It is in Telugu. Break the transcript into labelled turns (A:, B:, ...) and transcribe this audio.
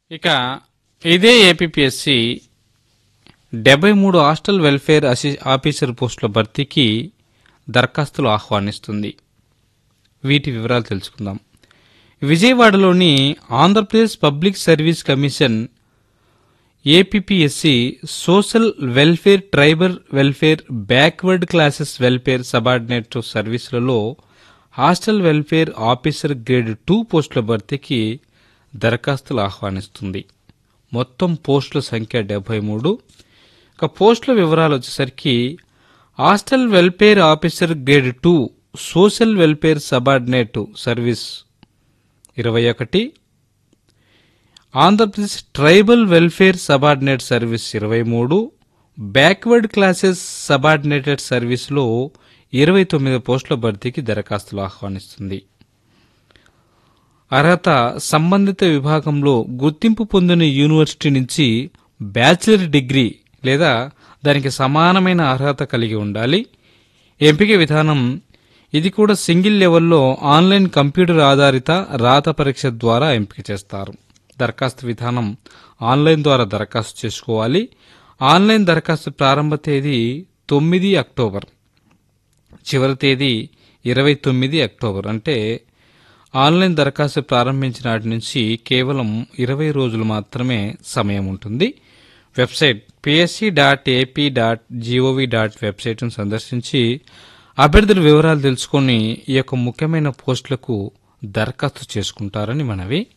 A: ఇక ఇదే ఏపీఎస్సి డెబ్బై మూడు హాస్టల్ వెల్ఫేర్ అసి ఆఫీసర్ పోస్టుల భర్తీకి దరఖాస్తులు ఆహ్వానిస్తుంది వీటి వివరాలు తెలుసుకుందాం విజయవాడలోని Andhra Pradesh public service commission APSC social welfare tribal welfare backward classes welfare subordinate సర్వీసులలో hostel welfare officer grade two పోస్టుల భర్తీకి దరఖాస్తులు ఆహ్వానిస్తుంది మొత్తం పోస్టుల సంఖ్య డెబ్బై మూడు ఇక పోస్టుల వివరాలు వచ్చేసరికి hostel welfare officer grade two social welfare subordinate service ఇరవై ఒకటి Andhra Pradesh tribal welfare subordinate service ఇరవై మూడు బ్యాక్వర్డ్ క్లాసెస్ సబార్డినేటెడ్ సర్వీస్లో ఇరవై తొమ్మిది పోస్టుల భర్తీకి దరఖాస్తులు ఆహ్వానిస్తుంది అర్హత సంబంధిత విభాగంలో గుర్తింపు పొందిన యూనివర్సిటీ నుంచి బ్యాచిలర్ డిగ్రీ లేదా దానికి సమానమైన అర్హత కలిగి ఉండాలి ఎంపిక విధానం ఇది కూడా సింగిల్ లెవెల్లో ఆన్లైన్ కంప్యూటర్ ఆధారిత రాత పరీక్ష ద్వారా ఎంపిక చేస్తారు దరఖాస్తు విధానం ఆన్లైన్ ద్వారా దరఖాస్తు చేసుకోవాలి ఆన్లైన్ దరఖాస్తు ప్రారంభ తేదీ తొమ్మిది అక్టోబర్ చివరి తేదీ ఇరవై తొమ్మిది అక్టోబర్ అంటే ఆన్లైన్ దరఖాస్తు ప్రారంభించిన నాటి నుంచి కేవలం ఇరవై రోజులు మాత్రమే సమయం ఉంటుంది website PSC dot AP dot GOV dot వెబ్సైట్ను సందర్శించి అభ్యర్థుల వివరాలు తెలుసుకొని ఈ యొక్క ముఖ్యమైన పోస్టులకు దరఖాస్తు చేసుకుంటారని మనవి